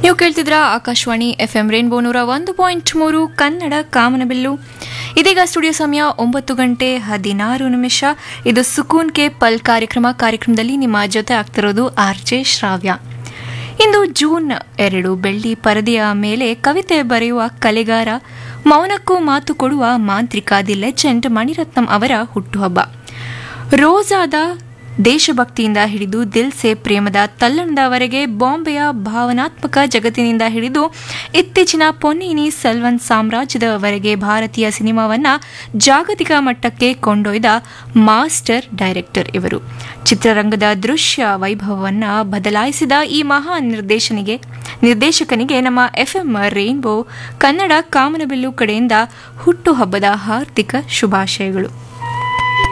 ನೀವು ಕೇಳ್ತಿದ್ರ ಆಕಾಶವಾಣಿ ಎಫ್ ಎಂ ರೇನ್ಬೋ ನೂರ ಒಂದು ಪಾಯಿಂಟ್ ಮೂರು ಕನ್ನಡ ಕಾಮನಬಿಲ್ಲು ಇದೀಗ ಸ್ಟುಡಿಯೋ ಸಮಯ ಒಂಬತ್ತು ಗಂಟೆ ಹದಿನಾರು ನಿಮಿಷ ಇದು ಸುಕೂನ್ ಕೆ ಪಲ್ ಕಾರ್ಯಕ್ರಮ ಕಾರ್ಯಕ್ರಮದಲ್ಲಿ ನಿಮ್ಮ ಜೊತೆ ಆಗ್ತಿರೋದು ಆರ್ ಜೆ ಶ್ರಾವ್ಯ ಇಂದು ಜೂನ್ ಎರಡು ಬೆಳ್ಳಿ ಪರದೆಯ ಮೇಲೆ ಕವಿತೆ ಬರೆಯುವ ಕಲೆಗಾರ ಮೌನಕ್ಕೂ ಮಾತು ಕೊಡುವ ಮಾಂತ್ರಿಕ ದಿ ಲೆಜೆಂಡ್ ಮಣಿರತ್ನಂ ಅವರ ಹುಟ್ಟುಹಬ್ಬ ರೋಜಾದ ದೇಶಭಕ್ತಿಯಿಂದ ಹಿಡಿದು ದಿಲ್ ಸೆ ಪ್ರೇಮದ ತಲ್ಲಣದವರೆಗೆ ಬಾಂಬೆಯ ಭಾವನಾತ್ಮಕ ಜಗತ್ತಿನಿಂದ ಹಿಡಿದು ಇತ್ತೀಚಿನ ಪೊನ್ನಿನಿ ಸೆಲ್ವನ್ ಸಾಮ್ರಾಜ್ಯದವರೆಗೆ ಭಾರತೀಯ ಸಿನಿಮಾವನ್ನ ಜಾಗತಿಕ ಮಟ್ಟಕ್ಕೆ ಕೊಂಡೊಯ್ದ ಮಾಸ್ಟರ್ ಡೈರೆಕ್ಟರ್ ಇವರು ಚಿತ್ರರಂಗದ ದೃಶ್ಯ ವೈಭವವನ್ನ ಬದಲಾಯಿಸಿದ ಈ ಮಹಾನ್ ನಿರ್ದೇಶನಿಗೆ ನಿರ್ದೇಶಕನಿಗೆ ನಮ್ಮ ಎಫ್ಎಂ ರೈನ್ಬೋ ಕನ್ನಡ ಕಾಮನಬಿಲ್ಲು ಕಡೆಯಿಂದ ಹುಟ್ಟುಹಬ್ಬದ ಹಾರ್ದಿಕ ಶುಭಾಶಯಗಳು